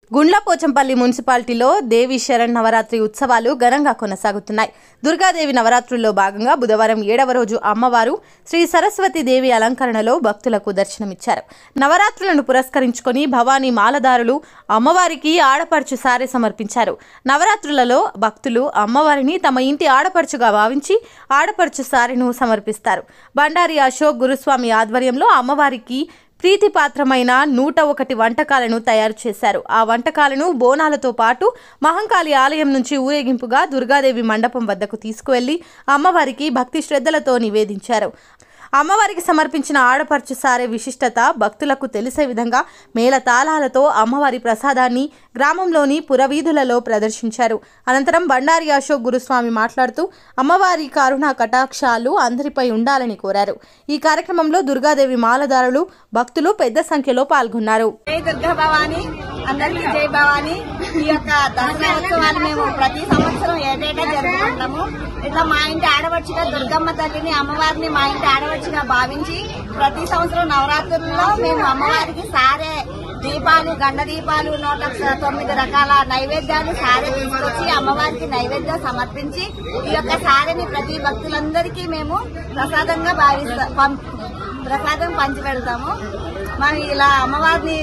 గుండ్లపోచంపల్లి మున్సిపాలిటీలో దేవి శరణ్ నవరాత్రి ఉత్సవాలు ఘనంగా కొనసాగుతున్నాయి దుర్గాదేవి నవరాత్రుల్లో భాగంగా బుధవారం ఏడవ రోజు అమ్మవారు శ్రీ సరస్వతి దేవి అలంకరణలో భక్తులకు దర్శనమిచ్చారు నవరాత్రులను పురస్కరించుకొని భవానీ మాలదారులు అమ్మవారికి ఆడపడుచు సారె సమర్పించారు నవరాత్రులలో భక్తులు అమ్మవారిని తమ ఇంటి ఆడపడుచుగా భావించి ఆడపడుచు సారెను సమర్పిస్తారు బండారి అశోక్ గురుస్వామి ఆధ్వర్యంలో అమ్మవారికి ప్రీతిపాత్రమైన నూట ఒకటి వంటకాలను తయారు చేశారు ఆ వంటకాలను బోనాలతో పాటు మహంకాళి ఆలయం నుంచి ఊరేగింపుగా దుర్గాదేవి మండపం వద్దకు తీసుకువెళ్లి అమ్మవారికి భక్తి శ్రద్ధలతో నివేదించారు అమ్మవారికి సమర్పించిన ఆడపడుచు సారే విశిష్టత భక్తులకు తెలిసే విధంగా మేళతాళాలతో అమ్మవారి ప్రసాదాన్ని గ్రామంలోని పురవీధులలో ప్రదర్శించారు అనంతరం బండారి అశోక్ గురుస్వామి మాట్లాడుతూ అమ్మవారి కరుణ కటాక్షాలు అందరిపై ఉండాలని కోరారు ఈ కార్యక్రమంలో దుర్గాదేవి మాలదారులు భక్తులు పెద్ద సంఖ్యలో పాల్గొన్నారు జై దుర్గా భవాని అందరికీ జై భవాని ఈ యొక్క దసరా ఉత్సవాలు మేము ప్రతి సంవత్సరం ఏటేటా జరుపుకుంటాము ఇట్లా మా ఇంటి ఆడవచ్చుగా దుర్గమ్మ తల్లిని అమ్మవారిని మా ఇంటి ఆడవచ్చుగా భావించి ప్రతి సంవత్సరం నవరాత్రుల్లో మేము అమ్మవారికి సారే దీపాలు గండ దీపాలు నూట తొమ్మిది రకాల నైవేద్యాలు సారె తీసుకొచ్చి అమ్మవారికి నైవేద్యం సమర్పించి ఈ యొక్క సారెని ప్రతి భక్తులందరికీ మేము ప్రసాదంగా భావిస్తాం ప్రసాదం పంచి పెడతాము మనం ఇలా అమ్మవారిని